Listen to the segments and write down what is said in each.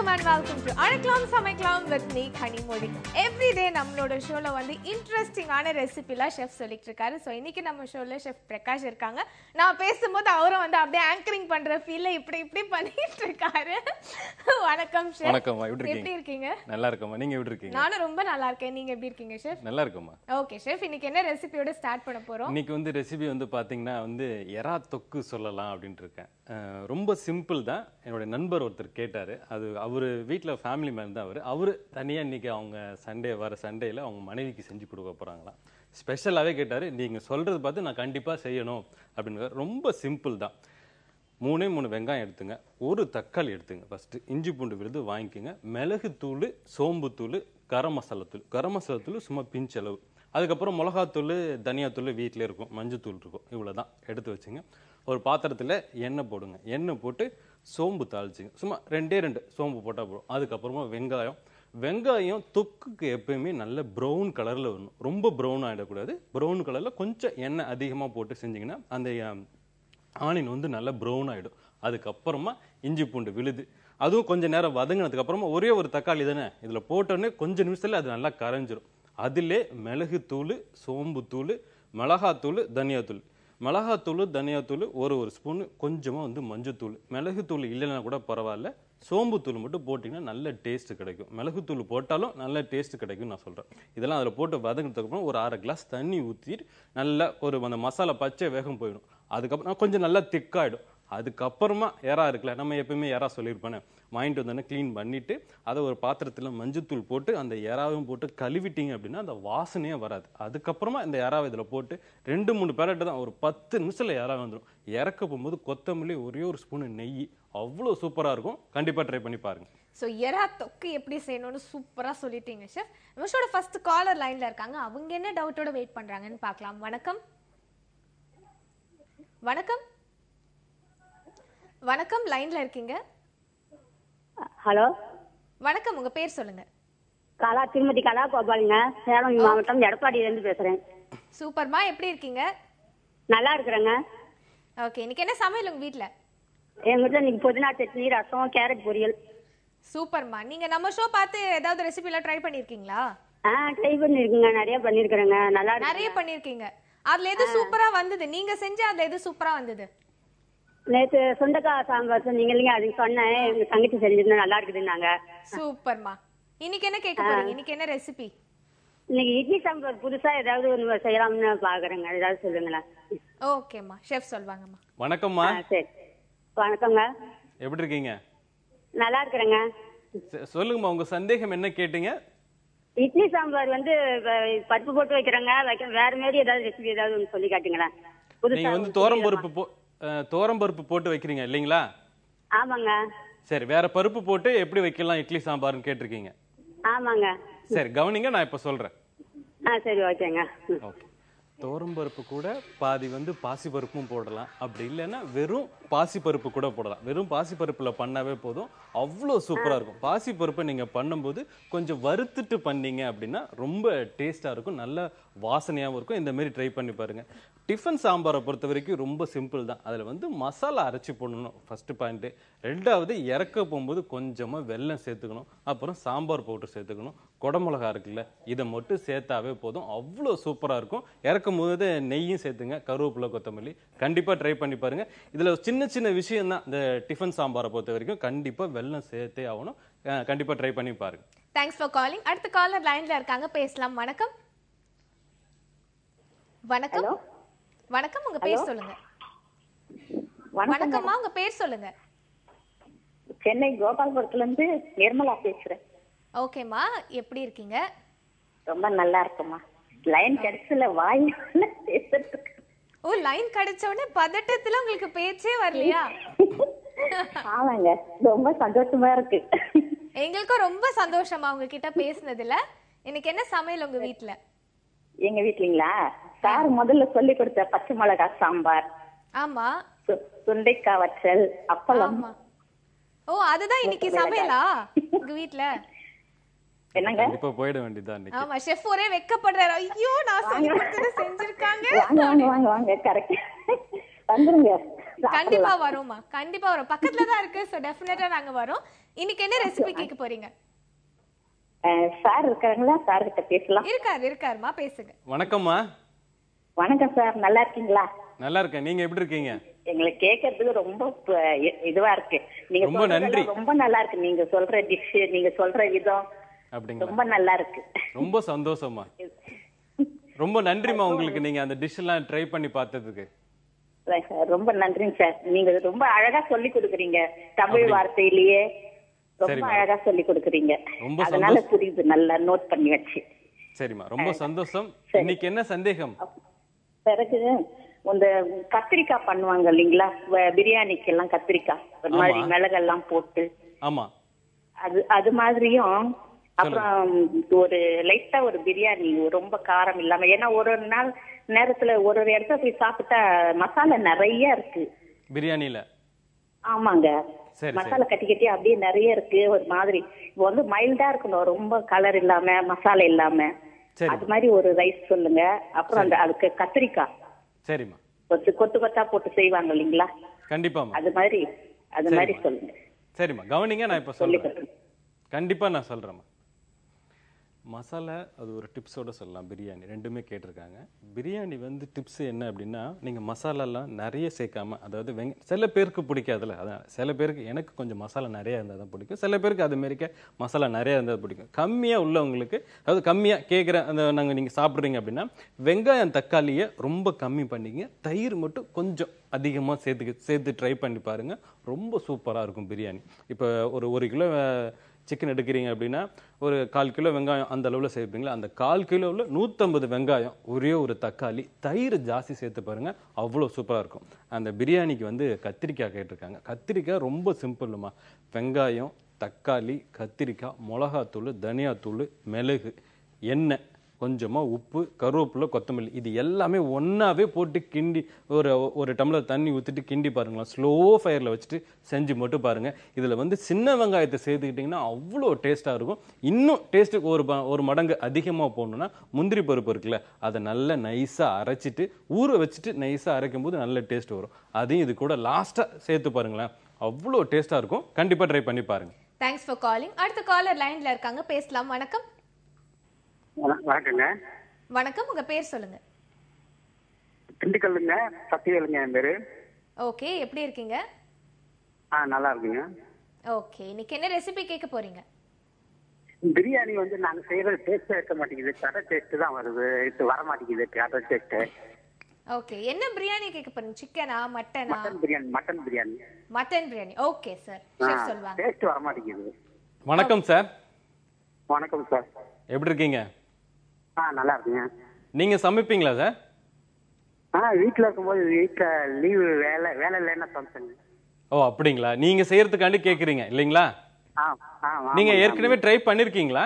And welcome to அழைக்கலாம் சமைக்கலாம் with me Kanimozhi everyday நம்மளோட ஷோல வந்து இன்ட்ரெஸ்டிங்கான ரெசிபிலாம் ஷெஃப் சொல்லிட்டு இருக்காரு ஸோ இன்னைக்கு நம்ம ஷோல ஷெஃப் பிரகாஷ் இருக்காங்க நான் பேசும்போது அவரும் வந்து அப்படியே ஆங்கரிங் பண்ற ஃபீல்ல இப்படி இப்படி பண்ணிட்டு இருக்காரு வணக்கம் ஷெஃப் வணக்கம்மா எப்படி எப்படி இருக்கீங்க இருக்கீங்க நல்லா இருக்கம்மா நீங்க எப்படி இருக்கீங்க நானும் ரொம்ப நல்லா இருக்கேன் நீங்க எப்படி இருக்கீங்க ஷெஃப் நல்லா இருக்கம்மா ஓகே ஷெஃப் இன்னைக்கு என்ன ரெசிபியோட ஸ்டார்ட் பண்ண போறோம் இன்னைக்கு வந்து ரெசிபி வந்து பாத்தீங்கன்னா வந்து எறா தொக்கு சொல்லலாம் அப்படின்ட்டு இருக்கேன் அஹ் ரொம்ப சிம்பிள் தான் என்னோட நண்பர் ஒருத்தர் கேட்டாரு அது அவர் வீட்டில் ஃபேமிலி மேன் தான் அவர் அவர் தனியாக இன்னைக்கு அவங்க சண்டே வர சண்டேல அவங்க மனைவிக்கு செஞ்சு கொடுக்க போறாங்களாம் ஸ்பெஷலாகவே கேட்டாரு நீங்க சொல்றது பார்த்து நான் கண்டிப்பா செய்யணும் அப்படின்னு ரொம்ப சிம்பிள் தான் மூணே மூணு வெங்காயம் எடுத்துங்க ஒரு தக்காளி எடுத்துங்க ஃபர்ஸ்ட் இஞ்சி பூண்டு விழுது வாங்கிக்கோங்க மிளகு தூள் சோம்பு தூள் கரம் மசாலா தூள் கரம் மசாலா தூள் சும்மா பிஞ்ச் அளவு அதுக்கப்புறம் மிளகாத்தூள் தனியாத்தூள் வீட்டிலே இருக்கும் மஞ்சத்தூள் இருக்கும் இவ்வளோ தான் எடுத்து வச்சுங்க ஒரு பாத்திரத்தில் எண்ணெய் போடுங்க எண்ணெய் போட்டு சோம்பு தாளிச்சுங்க சும்மா ரெண்டே ரெண்டு சோம்பு போட்டால் போதும் அதுக்கப்புறமா வெங்காயம் வெங்காயம் தொக்குக்கு எப்பயுமே நல்ல ப்ரௌன் கலரில் வரணும் ரொம்ப ப்ரௌன் ஆகிடக்கூடாது ப்ரௌன் கலரில் கொஞ்சம் எண்ணெய் அதிகமாக போட்டு செஞ்சிங்கன்னா அந்த அஹ், ஆனியன் வந்து நல்லா ப்ரௌன் ஆகிடும் அதுக்கப்புறமா இஞ்சி பூண்டு விழுது அதுவும் கொஞ்ச நேரம் வதங்கினதுக்கு அப்புறமா ஒரே ஒரு தக்காளி தானே இதில் போட்டோடனே கொஞ்ச நிமிஷத்தில் அது நல்லா கரைஞ்சிரும் அதிலே மிளகு தூள் சோம்பு தூள் மிளகாத்தூள் தனியாத்தூள் மிளகாத்தூள் தனியாத்தூள் ஒரு ஒரு ஸ்பூன் கொஞ்சமாக வந்து மஞ்சத்தூள் மிளகுத்தூள் இல்லைன்னா கூட பரவாயில்ல சோம்புத்தூள் மட்டும் போட்டிங்கன்னா நல்ல டேஸ்ட் கிடைக்கும் மிளகுத்தூள் போட்டாலும் நல்ல டேஸ்ட் கிடைக்கும் நான் சொல்கிறேன் இதெல்லாம் அதில் போட்டு வதங்கினதுக்கு அப்புறம் ஒரு அரை கிளாஸ் தண்ணி ஊற்றிட்டு நல்லா ஒரு அந்த மசாலா பச்சை வேகம் போயிடும் அதுக்கப்புறம் கொஞ்சம் நல்லா திக்காயிடும் அதுக்கப்புறமா எறா இருக்குல்ல நம்ம எப்பயுமே எறா சொல்லியிருப்பானே வாங்கிட்டு வந்தோடனே க்ளீன் பண்ணிட்டு அதை ஒரு பாத்திரத்தில் மஞ்சத்தூள் போட்டு அந்த எறாவையும் போட்டு கழுவிட்டீங்க அப்படின்னா அந்த வாசனையே வராது அதுக்கப்புறமா இந்த எறாவை இதில் போட்டு ரெண்டு மூணு பேரட்டு தான் ஒரு பத்து நிமிஷத்தில் எறா வந்துடும் இறக்க போகும்போது கொத்தமல்லி ஒரே ஒரு ஸ்பூன் நெய் அவ்வளோ சூப்பராக இருக்கும் கண்டிப்பாக ட்ரை பண்ணி பாருங்க ஸோ எறா தொக்கு எப்படி செய்யணும்னு சூப்பரா சொல்லிட்டீங்க ஷெஃப் நம்மளோட ஃபர்ஸ்ட் காலர் லைன்ல இருக்காங்க அவங்க என்ன டவுட்டோட வெயிட் பண்றாங்கன்னு பார்க்கலாம் வணக்கம் வணக்கம் வணக்கம் லைன்ல இருக்கீங்க ஹலோ வணக்கம் உங்க பேர் சொல்லுங்க கலா திருமதி கலா கோபாலுங்க சேலம் மாவட்டம் எடப்பாடியிலேருந்து பேசுறேன் சூப்பர்மா எப்படி இருக்கீங்க நல்லா இருக்கிறேங்க ஓகே இன்னைக்கு என்ன சமையல் உங்க வீட்ல எங்க வீட்டில் இன்னைக்கு புதினா சட்னி ரசம் கேரட் பொரியல் சூப்பர்மா நீங்க நம்ம ஷோ பார்த்து ஏதாவது ரெசிபிலாம் ட்ரை பண்ணிருக்கீங்களா ஆ ட்ரை பண்ணிருக்குங்க நிறைய பண்ணிருக்கிறேங்க நல்லா இருக்கு நிறைய பண்ணிருக்கீங்க அதுல எது சூப்பரா வந்தது நீங்க செஞ்ச அதுல எது சூப்பரா வந்தது நேற்று சுண்டக்காய் சாம்பார் சொன்னீங்க இல்லைங்க அதுக்கு சொன்னேன் எங்க தங்கச்சி செஞ்சிருந்தா நல்லா இருக்குதுன்னாங்க சூப்பர்மா இன்னைக்கு என்ன கேட்க போறீங்க இன்னைக்கு என்ன ரெசிபி இன்னைக்கு இட்லி சாம்பார் புதுசா ஏதாவது ஒன்று செய்யலாம்னு பாக்குறேங்க ஏதாவது சொல்லுங்களேன் ஓகேம்மா ஷெஃப் சொல்வாங்கம்மா வணக்கம்மா ஆ சரி வணக்கங்க எப்படி இருக்கீங்க நல்லா இருக்கிறேங்க ச- சொல்லுங்கம்மா உங்க சந்தேகம் என்ன கேட்டீங்க இட்லி சாம்பார் வந்து வ- பருப்பு போட்டு வைக்கிறேங்க வைக்க வேற மாதிரி ஏதாவது ரெசிபி ஏதாவது ஒன்று சொல்லி காட்டுங்களேன் நீங்க வந்து தோரம் பருப்பு போ அஹ், தோரம் பருப்பு போட்டு வைக்கிறீங்க இல்லைங்களா ஆமாங்க சரி வேற பருப்பு போட்டு எப்படி வைக்கலாம் இட்லி சாம்பார்னு கேட்டிருக்கீங்க ஆமாங்க சரி கவனிங்க நான் இப்ப சொல்றேன் ஆ சரி ஓகேங்க ம். ஓகே தோரம் பருப்பு கூட பாதி வந்து பாசி பருப்பும் போடலாம் அப்படி இல்லைன்னா வெறும் பாசி பருப்பு கூட போடலாம் வெறும் பாசி பருப்புல பண்ணாவே போதும் அவ்வளோ சூப்பரா இருக்கும் பாசி பருப்பை நீங்க பண்ணும்போது கொஞ்சம் வறுத்துட்டு பண்ணீங்க அப்படின்னா ரொம்ப டேஸ்டா இருக்கும் நல்ல வாசனையாகவும் இருக்கும் இந்த மாதிரி ட்ரை பண்ணி பாருங்க டிஃபன் சாம்பாரை பொறுத்த வரைக்கும் ரொம்ப சிம்பிள் தான் அதில் வந்து மசாலா அரைச்சி போடணும் ஃபர்ஸ்ட் பாயிண்ட்டு ரெண்டாவது இறக்க போகும்போது கொஞ்சமாக வெல்லம் சேர்த்துக்கணும் அப்புறம் சாம்பார் பவுடர் சேர்த்துக்கணும் குடமிளகா இருக்குல்ல இதை மட்டும் சேர்த்தாவே போதும் அவ்வளோ சூப்பராக இருக்கும் இறக்கும் போது நெய்யும் சேர்த்துங்க கருவேப்பிலை கொத்தமல்லி கண்டிப்பாக ட்ரை பண்ணி பாருங்க இதில் சின்ன சின்ன விஷயம் தான் இந்த டிஃபன் சாம்பாரை பொறுத்த வரைக்கும் கண்டிப்பாக வெல்லம் சேர்த்தே ஆகணும் கண்டிப்பாக ட்ரை பண்ணி பாருங்க தேங்க்ஸ் ஃபார் காலிங் அடுத்த காலர் லைன்ல இருக்காங்க பேசலாம் வணக்கம் வணக்கம் ஹலோ வணக்கம் உங்க பேர் சொல்லுங்க வணக்கம் வணக்கம்மா உங்க பேர் சொல்லுங்க சென்னை கோபால்புரத்துல இருந்து நிர்மலா பேசுறேன் ஓகேம்மா எப்படி இருக்கீங்க ரொம்ப நல்லா இருக்குமா லைன் கிடைச்சல வாய் பேசுறதுக்கு ஓ லைன் கிடைச்ச உடனே பதட்டத்துல உங்களுக்கு பேச்சே வரலையா ஆமாங்க ரொம்ப சந்தோஷமா இருக்கு எங்களுக்கும் ரொம்ப சந்தோஷமா உங்ககிட்ட பேசுனதுல இன்னைக்கு என்ன சமையல் உங்க வீட்ல எங்க வீட்லீங்களா சார் முதல்ல சொல்லி கொடுத்த பச்சை மிளகாய் சாம்பார் ஆமா சு- சுண்டைக்காய் வற்றல் அப்பளம் ஆமா ஓ அதுதான் இன்னைக்கு சமையலா உங்க வீட்ல என்னங்க கண்டிப்பாக போயிட வேண்டியதான் இன்னைக்கு ஆமா ஷெஃப் ஒரே வெக்கப்படுறாரு ஐயோ நான் சொல்லி கொடுத்தது செஞ்சிருக்காங்க வாங்க வாங்க வாங்க வாங்க கரெக்ட் வந்துருங்க கண்டிப்பா வரோம்மா கண்டிப்பா வரோம் பக்கத்துல தான் இருக்கு சோ டெஃபினட்டா நாங்க வரோம் இன்னைக்கு என்ன ரெசிபி கேட்க போறீங்க சார் இருக்காங்களா சார் கிட்ட பேசலாம் இருக்காரு இருக்காருமா பேசுங்க வணக்கம்மா வணக்கம் சார் நல்லா இருக்கீங்களா நல்லா இருக்கேன் நீங்க எப்படி இருக்கீங்க எங்களை கேட்கறதுக்கு ரொம்ப ப- இ- இதுவா இருக்கு நீங்க ரொம்ப சொல்றதெல்லாம் நன்றி. ரொம்ப நல்லா இருக்கு நீங்க சொல்ற டிஷ் நீங்க சொல்ற விதம் அப்படிங்களா ரொம்ப நல்லா இருக்கு ரொம்ப சந்தோஷமா ரொம்ப நன்றிம்மா உங்களுக்கு நீங்க அந்த டிஷ் எல்லாம் ட்ரை பண்ணி பார்த்ததுக்கு ரொம்ப நன்றிங்க சார் நீங்க ரொம்ப அழகா சொல்லி கொடுக்குறீங்க தமிழ் வார்த்தையிலேயே ரொம்ப சரிம்மா. அழகா சொல்லி கொடுக்குறீங்க ரொம்ப அதனால சந்தோஷம். புரியுது நல்லா நோட் பண்ணி வச்சு சரிம்மா ரொம்ப சந்தோஷம் இன்னைக்கு என்ன சந்தேகம் பிறகு இந்த கத்திரிக்காய் பண்ணுவாங்க இல்லைங்களா வ- பிரியாணிக்கு எல்லாம் கத்திரிக்காய் ஒரு மாதிரி ஆமா. மிளகெல்லாம் போட்டு ஆமா அது அது மாதிரியும் அப்புறம் ஒரு லைட்டா ஒரு பிரியாணி ரொம்ப காரம் இல்லாம ஏன்னா ஒரு ஒரு நாள் நேரத்துல ஒரு ஒரு இடத்துல போய் சாப்பிட்டா மசாலா நிறைய இருக்கு பிரியாணில ஆமாங்க சரி, மசாலா கட்டி கட்டி அப்படியே நிறைய இருக்கு ஒரு மாதிரி இப்போ வந்து மைல்டா இருக்கணும் ரொம்ப கலர் இல்லாம மசாலா இல்லாம சரி அது மாதிரி ஒரு ரைஸ் சொல்லுங்க அப்புறம் அந்த அதுக்கு கத்திரிக்காய் சரிம்மா கொத்து கொத்து கொத்தா போட்டு செய்வாங்க இல்லைங்களா கண்டிப்பாம்மா அது மாதிரி அது மாதிரி சொல்லுங்க சரிம்மா கவனிங்க நான் இப்ப சொல்லி சொல்றேன் கொடுங்க. கண்டிப்பா நான் சொல்றேம்மா மசாலா அது ஒரு டிப்ஸோட சொல்லலாம் பிரியாணி ரெண்டுமே கேட்டிருக்காங்க பிரியாணி வந்து டிப்ஸ் என்ன அப்படின்னா நீங்கள் மசாலாலாம் நிறைய சேர்க்காம அதாவது வெங்க சில பேருக்கு பிடிக்காதுல்ல அதான் சில பேருக்கு எனக்கு கொஞ்சம் மசாலா நிறைய இருந்தால் தான் பிடிக்கும் சில பேருக்கு அது மாரிக்க மசாலா நிறைய இருந்தால் பிடிக்கும் கம்மியாக உள்ளவங்களுக்கு அதாவது கம்மியாக கேட்குற அந்த நாங்கள் நீங்கள் சாப்பிட்றீங்க அப்படின்னா வெங்காயம் தக்காளியை ரொம்ப கம்மி பண்ணிங்க தயிர் மட்டும் கொஞ்சம் அதிகமாக சேர்த்துக்க சேர்த்து ட்ரை பண்ணி பாருங்க ரொம்ப சூப்பராக இருக்கும் பிரியாணி இப்போ ஒரு ஒரு கிலோ சிக்கன் எடுக்கிறீங்க அப்படின்னா ஒரு கால் கிலோ வெங்காயம் அந்த அளவில் சேர்ப்பீங்களா அந்த கால் கிலோவில் நூற்றம்பது வெங்காயம் ஒரே ஒரு தக்காளி தயிர் ஜாஸ்தி சேர்த்து பாருங்க அவ்வளோ சூப்பராக இருக்கும் அந்த பிரியாணிக்கு வந்து கத்திரிக்காய் கேட்டிருக்காங்க கத்திரிக்காய் ரொம்ப சிம்பிள்மா வெங்காயம் தக்காளி கத்திரிக்காய் மிளகாத்தூள் தனியாத்தூள் மிளகு எண்ணெய் கொஞ்சமாக உப்பு கருவேப்பிலை கொத்தமல்லி இது எல்லாமே ஒன்றாவே போட்டு கிண்டி ஒரு ஒரு டம்ளர் தண்ணி ஊற்றிட்டு கிண்டி பாருங்களேன் ஸ்லோ ஃபயரில் வச்சுட்டு செஞ்சு மட்டும் பாருங்கள் இதில் வந்து சின்ன வெங்காயத்தை சேர்த்துக்கிட்டிங்கன்னா அவ்வளோ டேஸ்ட்டாக இருக்கும் இன்னும் டேஸ்ட்டுக்கு ஒரு ப- ஒரு மடங்கு அதிகமாக போடணுன்னா முந்திரி பருப்பு இருக்குல்ல அதை நல்லா நைஸாக அரைச்சிட்டு ஊற வச்சுட்டு நைஸாக அரைக்கும் போது நல்ல டேஸ்ட் வரும் அதையும் இது கூட லாஸ்ட்டாக சேர்த்து பாருங்களேன் அவ்வளோ டேஸ்ட்டாக இருக்கும் கண்டிப்பாக ட்ரை பண்ணி பாருங்கள் தேங்க்ஸ் ஃபார் காலிங் அடுத்த காலர் லைன்ல இருக்காங்க பேசலாம் வணக்கம் வண- வணக்கங்க வணக்கம் உங்க பேர் சொல்லுங்க திண்டுக்கல்லுங்க சத்திவேலுங்க என் பேரு ஓகே எப்படி இருக்கீங்க ஆ நல்லா இருக்குங்க ஓகே இன்னைக்கு என்ன ரெசிபி கேட்க போறீங்க பிரியாணி வந்து நாங்க செய்யறது டேஸ்டா இருக்க மாட்டேங்குது கடை டேஸ்ட் தான் வருது இது வர மாட்டேங்குது கடை டேஸ்ட் ஓகே என்ன பிரியாணி கேட்க போறீங்க சிக்கனா மட்டனா mutton biryani mutton biryani mutton biryani okay sir chef சொல்லுவாங்க டேஸ்ட் வர மாட்டேங்குது வணக்கம் சார் வணக்கம் சார் எப்படி இருக்கீங்க ஆ நல்லா இருக்குங்க நீங்கள் சமைப்பீங்களா சார் ஆ வீட்டுல இருக்கும்போது வீட்டுல லீவு வேலை வேலை இல்லைன்னா சமைச்சேங்க ஓ அப்படிங்களா நீங்க செய்யறதுக்காண்டி கேக்குறீங்க இல்லைங்களா ஆ ஆ ஆமாங்க, நீங்க ஆமாங்க. ஏற்கனவே ட்ரை பண்ணிருக்கீங்களா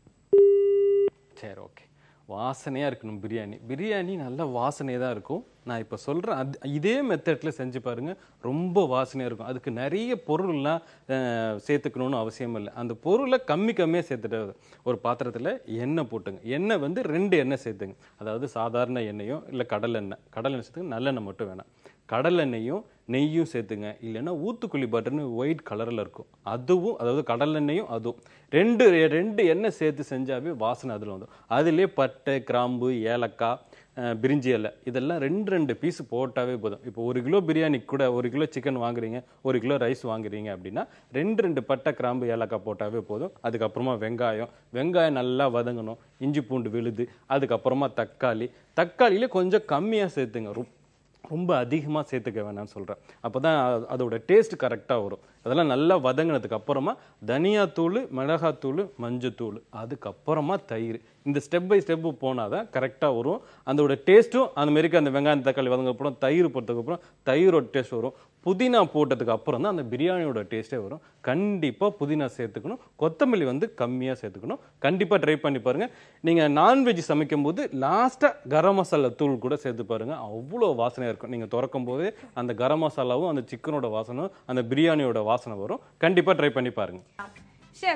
சரி ஓகே வாசனையா இருக்கணும் பிரியாணி பிரியாணி நல்ல வாசனையா தான் இருக்கும் நான் இப்போ சொல்றேன் அது இதே மெத்தட்ல செஞ்சு பாருங்க ரொம்ப வாசனையா இருக்கும் அதுக்கு நிறைய பொருள்லாம் அஹ், சேர்த்துக்கணும்னு அவசியம் இல்லை அந்த பொருளை கம்மி கம்மியா சேர்த்துட்டு ஒரு பாத்திரத்துல எண்ணெய் போட்டுங்க எண்ணெய் வந்து ரெண்டு எண்ணெய் சேர்த்துங்க அதாவது சாதாரண எண்ணெயோ இல்லை கடல் எண்ணெய் கடல் எண்ணெய் சேர்த்துங்க நல்லெண்ணெய் மட்டும் வேணாம் கடலெண்ணெயும் நெய்யும் சேர்த்துங்க இல்லைன்னா ஊத்துக்குழி பட்டர்னு ஒயிட் கலரில் இருக்கும் அதுவும் அதாவது கடலெண்ணெயும் அதுவும் ரெண்டு ரெண்டு எண்ணெய் சேர்த்து செஞ்சாவே வாசனை அதில் வந்துடும் அதுலேயே பட்டை கிராம்பு ஏலக்காய் அஹ், பிரிஞ்சி இலை இதெல்லாம் ரெண்டு ரெண்டு பீஸ் போட்டாவே போதும் இப்போ ஒரு கிலோ பிரியாணிக்கு கூட ஒரு கிலோ சிக்கன் வாங்குறீங்க ஒரு கிலோ ரைஸ் வாங்குறீங்க அப்படின்னா ரெண்டு ரெண்டு பட்டை கிராம்பு ஏலக்காய் போட்டாவே போதும் அதுக்கப்புறமா வெங்காயம் வெங்காயம் நல்லா வதங்கணும் இஞ்சி பூண்டு விழுது அதுக்கப்புறமா தக்காளி தக்காளியில கொஞ்சம் கம்மியாக சேர்த்துங்க ரொம்ப ரொம்ப அதிகமாக சேர்த்துக்க வேணாம்னு சொல்கிறேன் அப்போ தான் அதோட டேஸ்ட் கரெக்டாக வரும் அதெல்லாம் நல்லா வதங்கினதுக்கு அப்புறமா தனியாத்தூள் மிளகாத்தூள் மஞ்சத்தூள் அதுக்கப்புறமா தயிர் இந்த ஸ்டெப் பை ஸ்டெப்பு போனால் தான் கரெக்டாக வரும் அதோட டேஸ்ட்டும் அந்த மாரிக்கு அந்த வெங்காயம் தக்காளி வதங்க அப்புறம் தயிர் போட்டதுக்கப்புறம் தயிரோட டேஸ்ட் வரும் புதினா போட்டதுக்கு அப்புறம் தான் அந்த பிரியாணியோட டேஸ்ட்டே வரும் கண்டிப்பாக புதினா சேர்த்துக்கணும் கொத்தமல்லி வந்து கம்மியாக சேர்த்துக்கணும் கண்டிப்பாக ட்ரை பண்ணி பாருங்கள் நீங்கள் நான்வெஜ் சமைக்கும் போது லாஸ்ட்டாக கரம் மசாலா தூள் கூட சேர்த்து பாருங்கள் அவ்வளோ வாசனையாக இருக்கும் நீங்கள் திறக்கும் போதே அந்த கரம் மசாலாவும் அந்த சிக்கனோட வாசனும் அந்த பிரியாணியோட வாசனை வரும் கண்டிப்பாக ட்ரை பண்ணி பாருங்கள் ஷெஃப்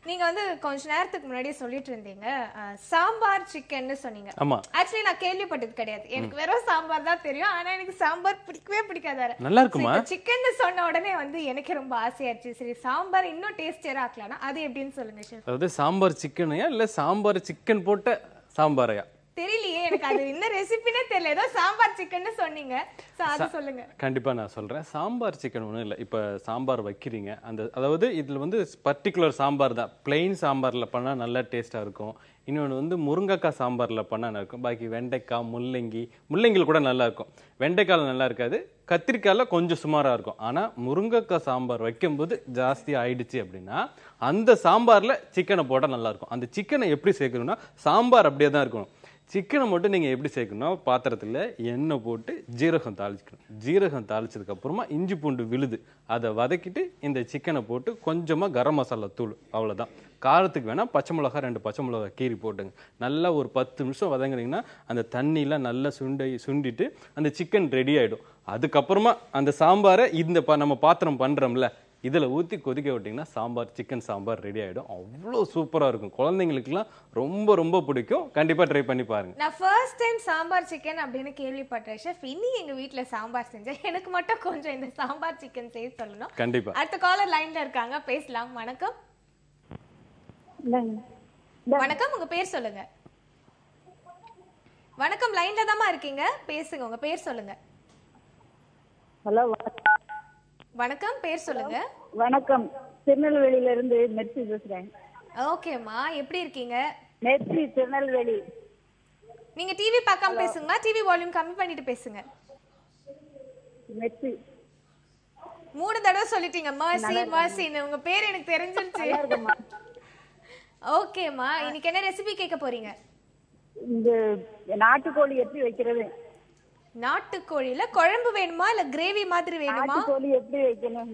நீங்க வந்து கொஞ்ச நேரத்துக்கு முன்னாடி சொல்லிட்டு இருந்தீங்க அஹ், சாம்பார் சிக்கன்னு சொன்னீங்க ஆமா ஆக்சுவலி நான் கேள்விப்பட்டது கிடையாது எனக்கு வெறும் சாம்பார் தான் தெரியும் ஆனா எனக்கு சாம்பார் பிடிக்கவே பிடிக்காது நல்லா இருக்குமா சிக்கன் சொன்ன உடனே வந்து எனக்கு ரொம்ப ஆசையாச்சு சரி சாம்பார் இன்னும் டேஸ்டியரா ஆக்கலாம்னா அது எப்படின்னு சொல்லுங்க ஷெஃப் அதாவது சாம்பார் சிக்கனையா இல்ல சாம்பார் சிக்கன் போட்ட சாம்பாரையா தெரியலையே எனக்கு அது என்ன ரெசிபினே தெரியல ஏதோ சாம்பார் சிக்கன்னு சொன்னீங்க சோ அது சொல்லுங்க கண்டிப்பா நான் சொல்றேன் சாம்பார் சிக்கன் ஒன்றும் இல்லை இப்போ சாம்பார் வைக்கிறீங்க அந்த அதாவது இதுல வந்து பர்டிகுலர் சாம்பார் தான் பிளெயின் சாம்பார்ல பண்ணா நல்லா டேஸ்டா இருக்கும் இன்னொன்று வந்து முருங்கைக்காய் சாம்பார்ல பண்ணா நல்லா இருக்கும் பாக்கி வெண்டைக்காய் முள்ளங்கி முள்ளங்கியில் கூட நல்லா இருக்கும் வெண்டைக்காயில் நல்லா இருக்காது கத்திரிக்காயில கொஞ்சம் சுமாரா இருக்கும் ஆனா முருங்கைக்காய் சாம்பார் வைக்கும்போது ஜாஸ்தி ஆயிடுச்சு அப்படின்னா அந்த சாம்பார்ல சிக்கனை போட்டால் நல்லா இருக்கும் அந்த சிக்கனை எப்படி சேர்க்கணும்னா சாம்பார் அப்படியே தான் இருக்கணும் சிக்கனை மட்டும் நீங்கள் எப்படி சேர்க்கணும் பாத்திரத்தில் எண்ணெய் போட்டு ஜீரகம் தாளிக்கணும் ஜீரகம் தாளிச்சதுக்கு அப்புறமா இஞ்சி பூண்டு விழுது அதை வதக்கிட்டு இந்த சிக்கனை போட்டு கொஞ்சமாக கரம் மசாலா தூள் அவ்வளோதான் காரத்துக்கு வேணால் பச்சை மிளகா ரெண்டு பச்சை மிளகா கீறி போட்டுங்க நல்லா ஒரு பத்து நிமிஷம் வதங்குனீங்கன்னா அந்த தண்ணியெலாம் நல்லா சுண்டை சுண்டிட்டு அந்த சிக்கன் ரெடி ஆகிடும் அதுக்கப்புறமா அந்த சாம்பாரை இந்த ப நம்ம பாத்திரம் பண்ணுறோம்ல இதில் ஊற்றி கொதிக்க விட்டிங்கன்னா சாம்பார் சிக்கன் சாம்பார் ரெடி ஆகிடும் அவ்வளோ சூப்பராக இருக்கும் குழந்தைங்களுக்குலாம் ரொம்ப ரொம்ப பிடிக்கும் கண்டிப்பாக ட்ரை பண்ணி பாருங்க நான் ஃபர்ஸ்ட் டைம் சாம்பார் சிக்கன் அப்படின்னு கேள்விப்பட்டேன் ஷெஃப் இனி எங்க வீட்ல சாம்பார் செஞ்சேன் எனக்கு மட்டும் கொஞ்சம் இந்த சாம்பார் சிக்கன் செய்ய சொல்லணும் கண்டிப்பாக அடுத்த காலர் லைன்ல இருக்காங்க பேசலாம் வணக்கம் வணக்கம் உங்க பேர் சொல்லுங்க வணக்கம் லைன்ல தாமா இருக்கீங்க பேசுங்க உங்க பேர் சொல்லுங்க ஹலோ வணக்கம் பேர் சொல்லுங்க வணக்கம் திருநெல்வேலியில இருந்து மெர்சி பேசுறேன் ஓகேம்மா எப்படி இருக்கீங்க மெர்சி திருநெல்வேலி நீங்க டிவி பார்க்காம பேசுங்க டிவி வால்யூம் கம்மி பண்ணிட்டு பேசுங்க மெர்சி மூணு தடவை சொல்லிட்டீங்க மர்சி மர்சின்னு உங்க பேர் எனக்கு தெரிஞ்சிருச்சு இருக்குமா ஓகேம்மா இன்னைக்கு என்ன ரெசிபி கேட்க போறீங்க இந்த நாட்டுக்கோழி எப்படி வைக்கிறது நாட்டுக்கோழில குழம்பு வேணுமா இல்ல கிரேவி மாதிரி வேணுமா நாட்டுக்கோழி எப்படி வைக்கணும்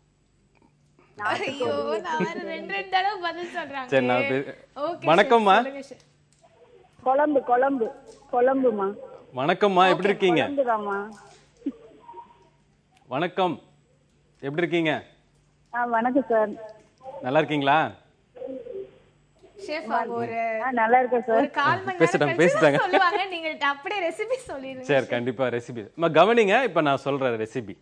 ஐயோ நான் வேற ரெண்டு ரெண்டு தடவை பதில் சொல்றாங்க சரி, நான் பே- Okay, வணக்கம்மா. chef, சொல்லுங்க, chef. குழம்பு குழம்பு குழம்புமா வணக்கம்மா எப்படி இருக்கீங்க குழம்புதாம்மா வணக்கம் எப்படி இருக்கீங்க ஆ வணக்கம் சார் நல்லா இருக்கீங்களா Chef, அவங்க ஒரு ஆ நல்லா இருக்கேன் சார் ஒரு கால் மணி நேரம் பேசிட்டாங்க, கழிச்சு பேசிட்டாங்க. தான் சொல்லுவாங்க நீங்க அப்படியே ரெசிபி சொல்லிருங்க சரி கண்டிப்பா ரெசிபி அம்மா கவனிங்க இப்போ நான் சொல்ற ரெசிபி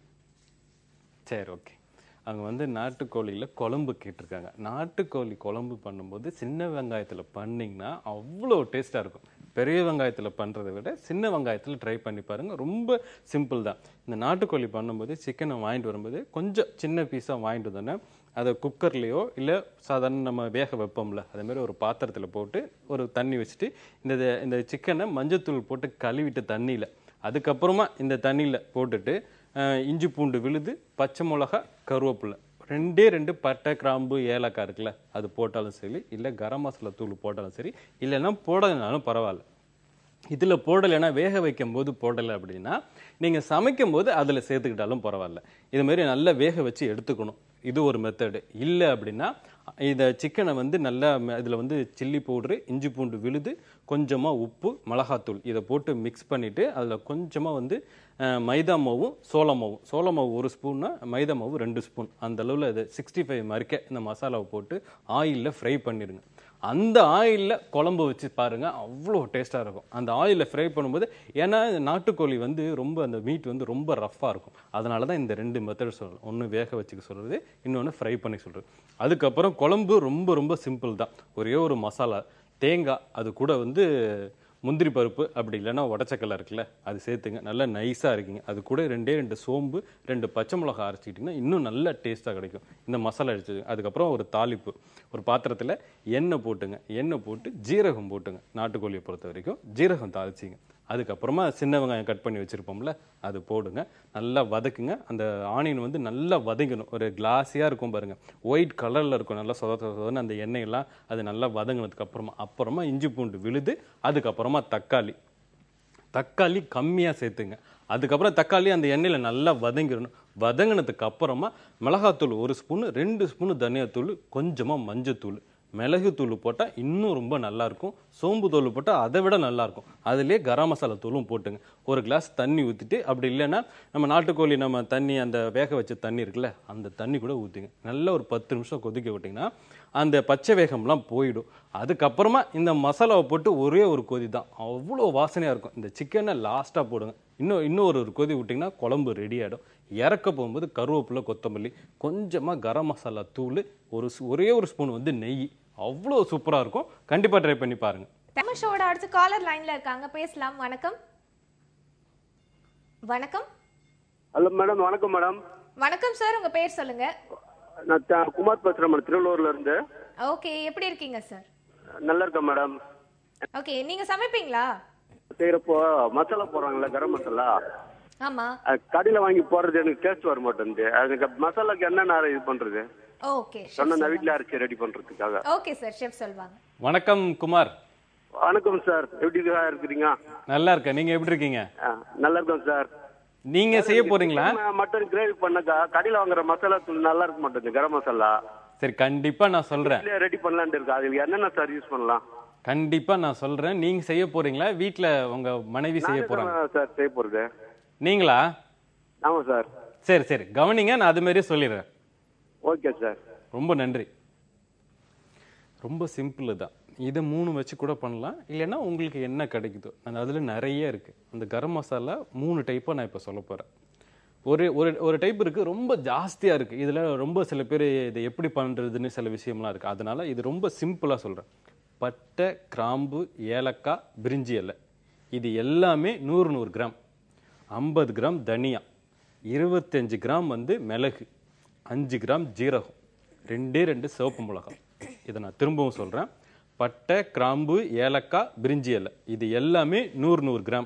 சரி ஓகே அவங்க வந்து நாட்டுக்கோழியில் குழம்பு கேட்டிருக்காங்க நாட்டுக்கோழி குழம்பு பண்ணும்போது சின்ன வெங்காயத்தில் பண்ணிங்கன்னா அவ்வளோ டேஸ்ட்டாக இருக்கும் பெரிய வெங்காயத்தில் பண்ணுறதை விட சின்ன வெங்காயத்தில் ட்ரை பண்ணி பாருங்கள் ரொம்ப சிம்பிள் தான் இந்த நாட்டுக்கோழி பண்ணும்போது சிக்கனை வாங்கிட்டு வரும்போது கொஞ்சம் சின்ன பீஸாக வாங்கிட்டு வந்தோன்னே அதை குக்கர்லேயோ இல்லை சாதாரண நம்ம வேக வைப்போம்ல அதே மாதிரி ஒரு பாத்திரத்தில் போட்டு ஒரு தண்ணி வச்சுட்டு இந்த இந்த சிக்கனை மஞ்சத்தூள் போட்டு கழுவிட்டு தண்ணியில் அதுக்கப்புறமா இந்த தண்ணியில் போட்டுட்டு அஹ், இஞ்சி பூண்டு விழுது பச்சை மிளகா கருவேப்பிலை ரெண்டே ரெண்டு பட்டை கிராம்பு ஏலக்காய் இருக்குல்ல அது போட்டாலும் சரி இல்லை கரம் மசாலா தூள் போட்டாலும் சரி இல்லைன்னா போடலைனாலும் பரவாயில்ல இதில் போடலைன்னா வேக வைக்கும் போது போடலை அப்படின்னா நீங்கள் சமைக்கும் போது அதில் சேர்த்துக்கிட்டாலும் பரவாயில்ல இது மாதிரி நல்லா வேக வச்சு எடுத்துக்கணும் இது ஒரு மெத்தடு இல்லை அப்படின்னா இந்த சிக்கனை வந்து நல்லா இதில் வந்து சில்லி பவுட்ரு இஞ்சி பூண்டு விழுது கொஞ்சமாக உப்பு மிளகாத்தூள் இதை போட்டு மிக்ஸ் பண்ணிவிட்டு அதில் கொஞ்சமாக வந்து அஹ், மைதா மாவும் சோள மாவும் சோள மாவு ஒரு ஸ்பூன்னா மைதா மாவு ரெண்டு ஸ்பூன் அந்த அளவில் இது சிக்ஸ்டி ஃபைவ் மறிக்க இந்த மசாலாவை போட்டு ஆயிலில் ஃப்ரை பண்ணிடுங்க அந்த ஆயிலில் குழம்பு வச்சு பாருங்க அவ்வளோ டேஸ்ட்டாக இருக்கும் அந்த ஆயிலில் ஃப்ரை பண்ணும்போது ஏன்னா இந்த நாட்டுக்கோழி வந்து ரொம்ப அந்த மீட் வந்து ரொம்ப ரஃப்பாக இருக்கும் அதனால தான் இந்த ரெண்டு மெத்தட் சொல்கிறேன் ஒன்று வேக வச்சுக்க சொல்கிறது இன்னொன்று ஃப்ரை பண்ணி சொல்கிறது அதுக்கப்புறம் குழம்பு ரொம்ப ரொம்ப சிம்பிள் தான் ஒரே ஒரு மசாலா தேங்காய் அது கூட வந்து முந்திரி பருப்பு அப்படி இல்லைன்னா உடச்சக்கல்ல இருக்குல்ல அது சேர்த்துங்க நல்லா நைஸாக இருக்குங்க அது கூட ரெண்டே ரெண்டு சோம்பு ரெண்டு பச்சை மிளகா அரைச்சிக்கிட்டிங்கன்னா இன்னும் நல்ல டேஸ்ட்டாக கிடைக்கும் இந்த மசாலா அடிச்சது அதுக்கப்புறம் ஒரு தாளிப்பு ஒரு பாத்திரத்தில் எண்ணெய் போட்டுங்க எண்ணெய் போட்டு ஜீரகம் போட்டுங்க நாட்டுக்கோழியை பொறுத்த வரைக்கும் ஜீரகம் தாளிச்சிங்க அதுக்கப்புறமா சின்ன வெங்காயம் கட் பண்ணி வச்சுருப்போம்ல அது போடுங்க நல்லா வதக்குங்க அந்த ஆனியன் வந்து நல்லா வதங்கணும் ஒரு கிளாஸியாக இருக்கும் பாருங்க ஒயிட் கலரில் இருக்கும் நல்லா சொத சொத சொதன்னு அந்த எண்ணெயெல்லாம் அது நல்லா வதங்கினதுக்கு அப்புறமா அப்புறமா இஞ்சி பூண்டு விழுது அதுக்கப்புறமா தக்காளி தக்காளி கம்மியாக சேர்த்துங்க அதுக்கப்புறம் தக்காளி அந்த எண்ணெயில் நல்லா வதங்கிடணும் வதங்கினதுக்கு அப்புறமா மிளகாத்தூள் ஒரு ஸ்பூனு ரெண்டு ஸ்பூனு தனியாத்தூள் கொஞ்சமாக மஞ்சத்தூள் மிளகுத்தூள் போட்டால் இன்னும் ரொம்ப நல்லா இருக்கும் சோம்பு தூள் போட்டால் அதை விட நல்லா இருக்கும் அதுலேயே கரம் மசாலா தூளும் போட்டுங்க ஒரு கிளாஸ் தண்ணி ஊற்றிட்டு அப்படி இல்லைன்னா நம்ம நாட்டுக்கோழி நம்ம தண்ணி அந்த வேக வச்ச தண்ணி இருக்குல்ல அந்த தண்ணி கூட ஊற்றுங்க நல்லா ஒரு பத்து நிமிஷம் கொதிக்க விட்டிங்கன்னா அந்த பச்சை வேகம்லாம் போயிடும் அதுக்கப்புறமா இந்த மசாலாவை போட்டு ஒரே ஒரு கொதி தான் அவ்வளோ வாசனையாக இருக்கும் இந்த சிக்கனை லாஸ்ட்டாக போடுங்க இன்னும் இன்னும் ஒரு ஒரு கொதி விட்டிங்கன்னா குழம்பு ரெடி ஆகிடும் இறக்க போகும்போது கருவேப்பிலை கொத்தமல்லி கொஞ்சமாக கரம் மசாலா தூள் ஒரு ஸ்- ஒரே ஒரு ஸ்பூன் வந்து நெய் அவ்வளோ சூப்பராக இருக்கும் கண்டிப்பாக ட்ரை பண்ணி பாருங்கள் நம்ம ஷோட அடுத்து காலர் லைன்ல இருக்காங்க பேசலாம் வணக்கம் வணக்கம் ஹலோ மேடம் வணக்கம் மேடம் வணக்கம் சார் உங்க பேர் சொல்லுங்க நான் த- குமார் பேசுறேன் மேடம் திருவள்ளூர்ல இருந்து ஓகே எப்படி இருக்கீங்க சார் நல்லா இருக்கேன் மேடம் ஓகே நீங்க சமைப்பீங்களா செய்யறப்போ மசாலா போடுறாங்கல்ல கரம் மசாலா ஆமா அது கடையில வாங்கி போடுறது எனக்கு டேஸ்ட் வர மாட்டேங்குது அதுக்கு மசாலாக்கு என்ன நேரம் இது பண்றது ஓகே சொன்ன நான் வீட்டுல அரைச்சி ரெடி பண்றதுக்காக ஓகே சார் ஷெஃப் சொல்வாங்க வணக்கம் குமார் வணக்கம் சார் எப்படி இருக்கிறீங்க நல்லா இருக்கேன் நீங்கள் எப்படி இருக்கீங்க ஆ, நல்லா இருக்கேன் சார் நீங்க செய்ய போறீங்களா மட்டன் கிரேவி பண்ணக்கா கடையில வாங்குற மசாலா தூள் நல்லா இருக்க மாட்டேங்குது கரம் மசாலா சரி கண்டிப்பா நான் சொல்றேன் வீட்லயே ரெடி பண்ணலாம்னு இருக்கு அதுக்கு என்னென்ன சார் யூஸ் பண்ணலாம் கண்டிப்பா நான் சொல்றேன் நீங்க செய்ய போறீங்களா வீட்ல உங்க மனைவி செய்ய நானே போறாங்க தான் சார் செய்ய போறது நீங்களா ஆமா சார் சரி சரி கவனிங்க நான் அது மாதிரியே சொல்லிடுறேன் ஓகே சார் ரொம்ப நன்றி ரொம்ப சிம்பிள் தான் இதை மூணு வச்சு கூட பண்ணலாம் இல்லைன்னா உங்களுக்கு என்ன கிடைக்குதோ அந்த அதில் நிறைய இருக்குது அந்த கரம் மசாலா மூணு டைப்பாக நான் இப்போ சொல்ல போகிறேன் ஒரு ஒரு ஒரு டைப் இருக்குது ரொம்ப ஜாஸ்தியாக இருக்குது இதில் ரொம்ப சில பேர் இதை எப்படி பண்ணுறதுன்னு சில விஷயம்லாம் இருக்குது அதனால் இது ரொம்ப சிம்பிளாக சொல்கிறேன் பட்டை கிராம்பு ஏலக்காய் பிரிஞ்சி இலை இது எல்லாமே நூறு நூறு கிராம் ஐம்பது கிராம் தனியா இருபத்தஞ்சு கிராம் வந்து மிளகு அஞ்சு கிராம் ஜீரகம் ரெண்டே ரெண்டு சிவப்பு மிளகாய் இதை நான் திரும்பவும் சொல்கிறேன் பட்டை கிராம்பு ஏலக்காய் பிரிஞ்சி இலை இது எல்லாமே நூறு நூறு கிராம்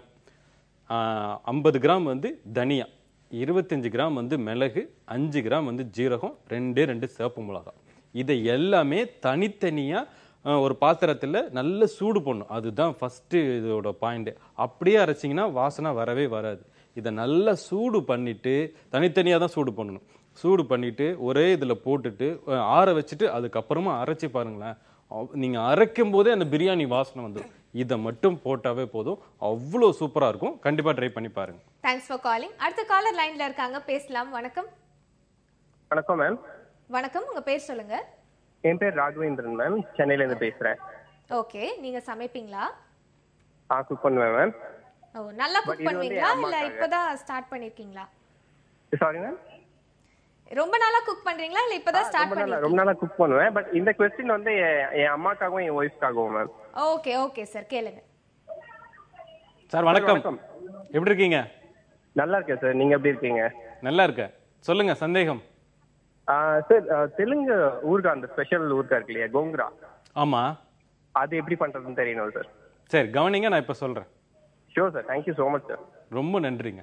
ஐம்பது கிராம் வந்து தனியா இருபத்தஞ்சு கிராம் வந்து மிளகு அஞ்சு கிராம் வந்து ஜீரகம் ரெண்டே ரெண்டு சிவப்பு மிளகாய் இதை எல்லாமே தனித்தனியாக ஒரு பாத்திரத்தில் நல்ல சூடு பண்ணும் அதுதான் ஃபஸ்ட்டு இதோட பாயிண்ட் அப்படியே அரைச்சிங்கன்னா வாசனை வரவே வராது இதை நல்லா சூடு பண்ணிட்டு தனித்தனியாக தான் சூடு பண்ணணும் சூடு பண்ணிட்டு ஒரே இதில் போட்டுட்டு அஹ், ஆற வச்சுட்டு அதுக்கப்புறமா அரைச்சி பாருங்களேன் அவ்- நீங்க அரைக்கும் போதே அந்த பிரியாணி வாசனை வந்துடும் இதை மட்டும் போட்டாவே போதும் அவ்வளோ சூப்பரா இருக்கும் கண்டிப்பா ட்ரை பண்ணி பாருங்க தேங்க்ஸ் ஃபார் காலிங் அடுத்த காலர் லைன்ல இருக்காங்க பேசலாம் வணக்கம் வணக்கம் மேம் வணக்கம் உங்க பேர் சொல்லுங்க என் பேர் ராகவேந்திரன் மேம் சென்னையில இருந்து பேசுறேன் ஓகே நீங்க சமைப்பீங்களா ஆ குக் பண்ணுவேன் மேம் ஓ நல்லா But குக் இது வந்து பண்ணுவீங்களா என் இல்ல அம்மாக்காக. இப்பதான் ஸ்டார்ட் பண்ணிருக்கீங்களா சாரி மேம் ரொம்ப நாளா குக் பண்றீங்களா இல்ல இப்பதான் ஸ்டார்ட் ரொம்ப நாளா பண்ணி ரொம்ப நாளா குக் பண்ணுவேன் பட் இந்த கொஸ்டின் வந்து என் என் அம்மாக்காகவும் என் ஒய்ஃப்காகவும் மேம் ஓகே ஓகே சார் கேளுங்க சார் வணக்கம் வணக்கம். எப்படி இருக்கீங்க நல்லா இருக்கேன் சார் நீங்க எப்படி இருக்கீங்க நல்லா இருக்கேன் சொல்லுங்க சந்தேகம் சார் தெலுங்கு ஊர்கா அந்த ஸ்பெஷல் ஊர்கா இருக்கு இல்லையா கோங்குரா ஆமா அது எப்படி பண்றதுன்னு தெரியணும் சார் சரி கவனிங்க நான் இப்ப சொல்றேன் sure sir thank you so much sir ரொம்ப நன்றிங்க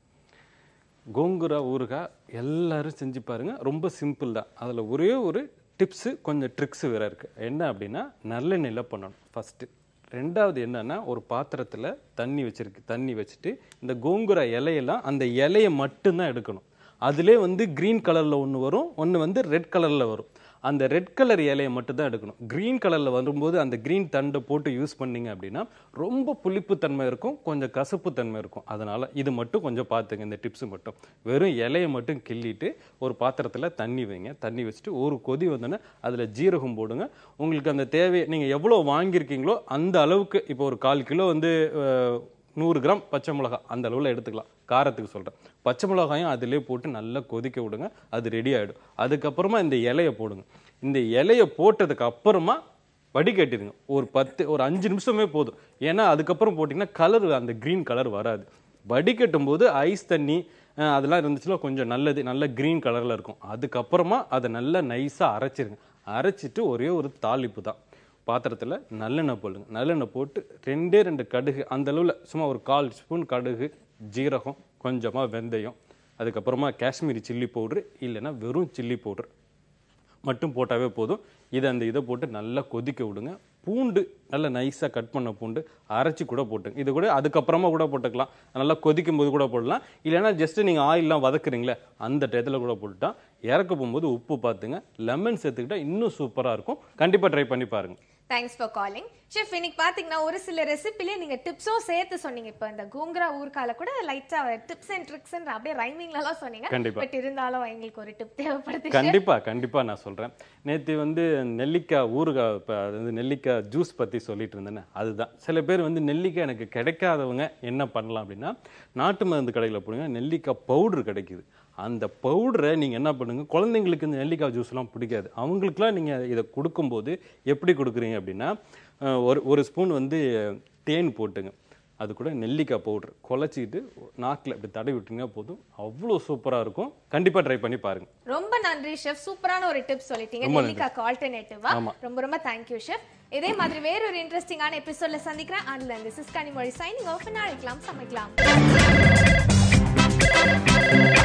கோங்குரா ஊறுகாய் எல்லாரும் செஞ்சு பாருங்க ரொம்ப சிம்பிள் தான் அதில் ஒரே ஒரு டிப்ஸு கொஞ்சம் ட்ரிக்ஸ் வேற இருக்கு என்ன அப்படின்னா நல்லெண்ணெயில் பண்ணணும் ஃபர்ஸ்ட் ரெண்டாவது என்னன்னா ஒரு பாத்திரத்தில் தண்ணி வச்சிருக்கு தண்ணி வச்சுட்டு இந்த கோங்குரா இலையெல்லாம் அந்த இலையை மட்டும்தான் எடுக்கணும் அதிலே வந்து க்ரீன் கலரில் ஒன்று வரும் ஒன்று வந்து ரெட் கலரில் வரும் அந்த ரெட் கலர் இலையை மட்டும் தான் எடுக்கணும் க்ரீன் கலரில் வரும்போது அந்த க்ரீன் தண்டை போட்டு யூஸ் பண்ணீங்க அப்படின்னா ரொம்ப புளிப்புத்தன்மை இருக்கும் கொஞ்சம் கசப்புத்தன்மை இருக்கும் அதனால இது மட்டும் கொஞ்சம் பார்த்துங்க இந்த டிப்ஸ் மட்டும் வெறும் இலையை மட்டும் கிள்ளிட்டு ஒரு பாத்திரத்தில் தண்ணி வைங்க தண்ணி வச்சுட்டு ஒரு கொதி வந்தோன்னே அதில் ஜீரகம் போடுங்க உங்களுக்கு அந்த தேவை நீங்கள் எவ்வளோ வாங்கியிருக்கீங்களோ அந்த அளவுக்கு இப்போ ஒரு கால் கிலோ வந்து அஹ், நூறு கிராம் பச்சை மிளகாய் அந்த அளவில் எடுத்துக்கலாம் காரத்துக்கு சொல்கிறேன் பச்சை மிளகாயும் அதிலே போட்டு நல்லா கொதிக்க விடுங்க அது ரெடி ஆகிடும் அதுக்கப்புறமா இந்த இலையை போடுங்க இந்த இலையை போட்டதுக்கு அப்புறமா வடிகட்டிடுங்க ஒரு பத்து ஒரு அஞ்சு நிமிஷமே போதும் ஏன்னா அதுக்கப்புறம் போட்டிங்கன்னா கலர் அந்த க்ரீன் கலர் வராது வடிகட்டும் போது ஐஸ் தண்ணி அஹ், அதெல்லாம் இருந்துச்சுன்னா கொஞ்சம் நல்லது நல்ல க்ரீன் கலரில் இருக்கும் அதுக்கப்புறமா அதை நல்லா நைஸாக அரைச்சிருங்க அரைச்சிட்டு ஒரே ஒரு தாளிப்பு தான் பாத்திரத்தில் நல்லெண்ணெய் போடுங்க நல்லெண்ணெய் போட்டு ரெண்டே ரெண்டு கடுகு அந்த அளவில் சும்மா ஒரு கால் ஸ்பூன் கடுகு ஜீரகம் கொஞ்சமாக வெந்தயம் அதுக்கப்புறமா காஷ்மீரி சில்லி பவுட்ரு இல்லைன்னா வெறும் சில்லி பவுட்ரு மட்டும் போட்டாவே போதும் இதை அந்த இதை போட்டு நல்லா கொதிக்க விடுங்க பூண்டு நல்லா நைஸாக கட் பண்ண பூண்டு அரைச்சி கூட போட்டுங்க இது கூட அதுக்கப்புறமா கூட போட்டுக்கலாம் நல்லா கொதிக்கும் போது கூட போடலாம் இல்லைன்னா ஜஸ்ட் நீங்கள் ஆயிலெலாம் வதக்குறீங்களே அந்த டயத்தில் கூட போட்டுட்டா இறக்க போகும்போது உப்பு பார்த்துங்க லெமன் சேர்த்துக்கிட்டா இன்னும் சூப்பராக இருக்கும் கண்டிப்பாக ட்ரை பண்ணி பாருங்க தேங்க்ஸ் ஃபார் காலிங் ஷெஃப் இன்னைக்கு பாத்தீங்கன்னா ஒரு சில ரெசிபிலே நீங்க டிப்ஸும் சேர்த்து சொன்னீங்க இப்போ இந்த கூங்கரா ஊர்கால கூட லைட்டா டிப்ஸ் அண்ட் ட்ரிக்ஸ் அப்படியே ரைமிங்ல எல்லாம் சொன்னீங்க கண்டிப்பா. பட் இருந்தாலும் எங்களுக்கு ஒரு டிப் தேவைப்படுது chef. கண்டிப்பா கண்டிப்பா நான் சொல்றேன் நேத்து வந்து நெல்லிக்காய் ஊறுகாய் இப்போ அது வந்து நெல்லிக்காய் ஜூஸ் பத்தி சொல்லிட்டு இருந்தேனே அதுதான் சில பேர் வந்து நெல்லிக்காய் எனக்கு கிடைக்காதவங்க என்ன பண்ணலாம் அப்படின்னா நாட்டு மருந்து கடையில் போடுங்க நெல்லிக்காய் பவுடர் கிடைக்குது அந்த பவுடரை நீங்க என்ன பண்ணுங்க குழந்தைங்களுக்கு இந்த நெல்லிக்காய் ஜூஸ்லாம் பிடிக்காது அவங்களுக்குலாம் நீங்க இதை கொடுக்கும்போது எப்படி கொடுக்குறீங்க அப்படின்னா அஹ், ஒரு ஒரு ஸ்பூன் வந்து தேன் போட்டுங்க அது கூட நெல்லிக்காய் பவுடர் குழச்சிக்கிட்டு நாக்கில் இப்படி தடவி விட்டீங்கன்னா போதும் அவ்வளோ சூப்பராக இருக்கும் கண்டிப்பாக ட்ரை பண்ணி பாருங்க ரொம்ப நன்றி ஷெஃப் சூப்பரான ஒரு டிப் சொல்லிட்டீங்க ரொம்ப நன்றி. நெல்லிக்காக்கு ஆல்டர்னேட்டிவா ஆமா. ரொம்ப ரொம்ப தேங்க்யூ ஷெஃப் இதே மாதிரி வேற ஒரு இன்ட்ரெஸ்டிங்கான எபிசோட்ல சந்திக்கிறேன் அதுல இருந்து சிஸ் கனிமொழி சைனிங் ஆஃப் நாளைக்கலாம் சமைக்கலாம்